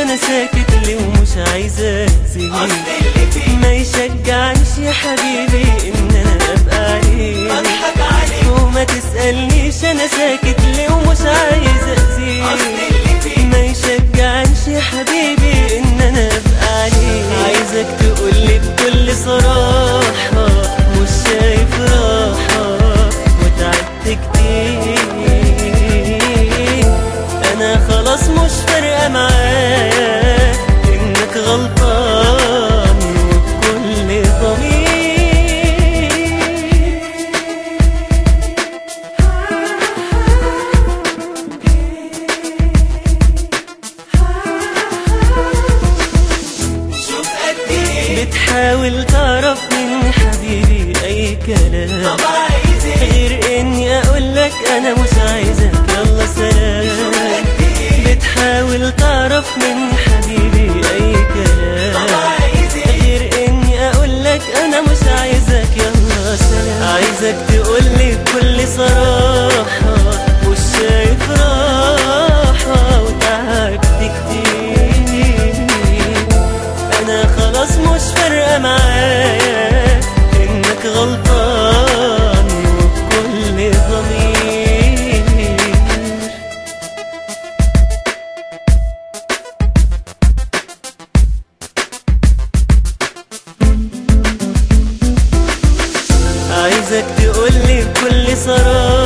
انا ساكت ليه ومش عايزة اسيب ما يشجعنيش يا حبيبي ان انا ابقى عليك اضحك عليك وما تسألنيش انا ساكت ليه ومش عايزة اسيب اصل اللي فيك ما يشجعنيش يا حبيبي ان انا ابقى عليك عايزك تقولي بكل صراحة مش شايف راحة وتعبت كتير انا خلاص مش فارقة معايا انك غلطان وبكل ضمير شوف قد ايه بتحاول تعرف مني حبيبي اي كلام طب عايز ايه غير اني اقول لك انا مش عايزك يلا سلام بتحاول تعرف مني حبيبي اي طب كلام عايز ايه غير اني اقول لك انا مش عايزك يلا سلام عايزك تقولي بكل صراحة مش شايف راحة وتعبت كتير انا خلاص مش فارقة معايا انك غلطان وبكل ضمير عايزك تقولي بكل صراحة